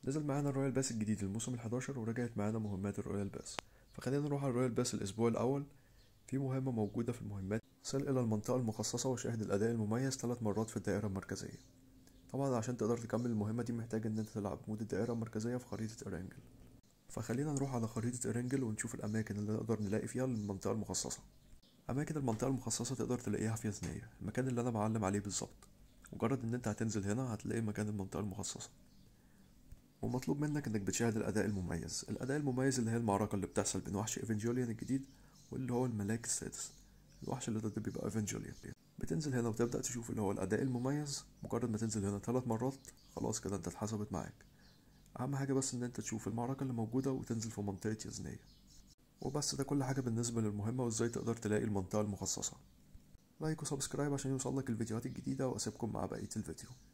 نزل معانا الرويال باس الجديد الموسم ال11 ورجعت معانا مهمات الرويال باس فخلينا نروح على الرويال باس الاسبوع الاول في مهمة موجودة في المهمات صل إلى المنطقة المخصصة وشاهد الأداء المميز ثلاث مرات في الدائرة المركزية طبعا عشان تقدر تكمل المهمة دي محتاج إن أنت تلعب مود الدائرة المركزية في خريطة إرانجل فخلينا نروح على خريطة إرانجل ونشوف الأماكن اللي نقدر نلاقي فيها المنطقة المخصصة أماكن المنطقة المخصصة تقدر تلاقيها في يزنية المكان اللي أنا معلم عليه بالظبط مجرد إن أنت هتنزل هنا هتلاقي مكان المنطقة المخصصة ومطلوب منك إنك بتشاهد الأداء المميز الأداء المميز اللي هي المعركة اللي بتحصل بين وحش إيفنجوليان الجديد واللي هو الملاك السادس الوحش اللي ضد بيبقى ايفنجوليان بتنزل هنا وتبدأ تشوف اللي هو الأداء المميز مجرد ما تنزل هنا ثلاث مرات خلاص كده انت اتحسبت معاك أهم حاجة بس إن انت تشوف المعركة اللي موجودة وتنزل في منطقة يزنية وبس ده كل حاجة بالنسبة للمهمة وازاي تقدر تلاقي المنطقة المخصصة لايك وسبسكرايب عشان يوصلك الفيديوهات الجديدة وأسيبكم مع بقية الفيديو